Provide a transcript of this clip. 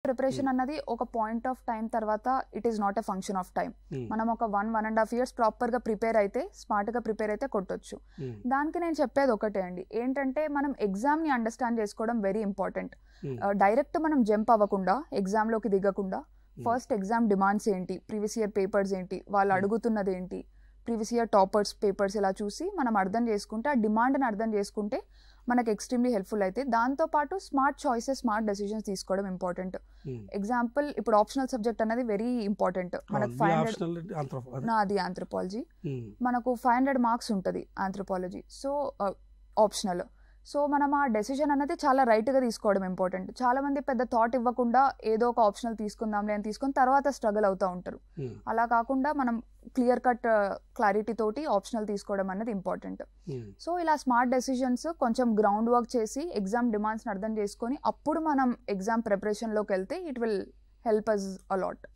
preparation అన్నది ఒక point of time తర్వాత it is not a function of time మనం ఒక one one and half years ప్రాపర్గా ప్రిపేర్ అయితే స్మార్ట్గా ప్రిపేర్ అయితే కొట్టొచ్చు దానికి నేను చెప్పేది ఒకటే అండి ఏంటంటే మనం ఎగ్జామ్ని అండర్స్టాండ్ చేసుకోవడం వెరీ ఇంపార్టెంట్ డైరెక్ట్ మనం జంప్ అవ్వకుండా ఎగ్జామ్లోకి దిగకుండా ఫస్ట్ ఎగ్జామ్ డిమాండ్స్ ఏంటి ప్రీవియస్ ఇయర్ పేపర్స్ ఏంటి వాళ్ళు అడుగుతున్నది ఏంటి ప్రీవియస్ ఇయర్ టాపర్స్ పేపర్స్ ఇలా చూసి మనం అర్థం చేసుకుంటే ఆ డిమాండ్ని అర్థం చేసుకుంటే మనకి ఎక్స్ట్రీమ్లీ హెల్ప్ఫుల్ అయితే దాంతోపాటు స్మార్ట్ చాయిసెస్ స్మార్ట్ డెసిషన్స్ తీసుకోవడం ఇంపార్టెంట్ ఎగ్జాంపుల్ ఇప్పుడు ఆప్షనల్ సబ్జెక్ట్ అనేది వెరీ ఇంపార్టెంట్ మనకు ఫైవ్ హండ్రెడ్ నాది ఆంథ్రపాలజీ మనకు ఫైవ్ హండ్రెడ్ మార్క్స్ ఉంటుంది ఆంథ్రపాలజీ సో ఆప్షనల్ సో మనం ఆ డెసిషన్ అనేది చాలా రైట్గా తీసుకోవడం ఇంపార్టెంట్ చాలా మంది పెద్ద థాట్ ఇవ్వకుండా ఏదో ఒక ఆప్షనల్ తీసుకుందాంలే అని తీసుకొని తర్వాత స్ట్రగుల్ అవుతూ ఉంటారు అలా కాకుండా మనం క్లియర్ కట్ క్లారిటీ తోటి ఆప్షనల్ తీసుకోవడం అనేది ఇంపార్టెంట్ సో ఇలా స్మార్ట్ డెసిషన్స్ కొంచెం గ్రౌండ్ వర్క్ చేసి ఎగ్జామ్ డిమాండ్స్ని అర్థం చేసుకొని అప్పుడు మనం ఎగ్జామ్ ప్రిపరేషన్లోకి వెళ్తే it will help us allot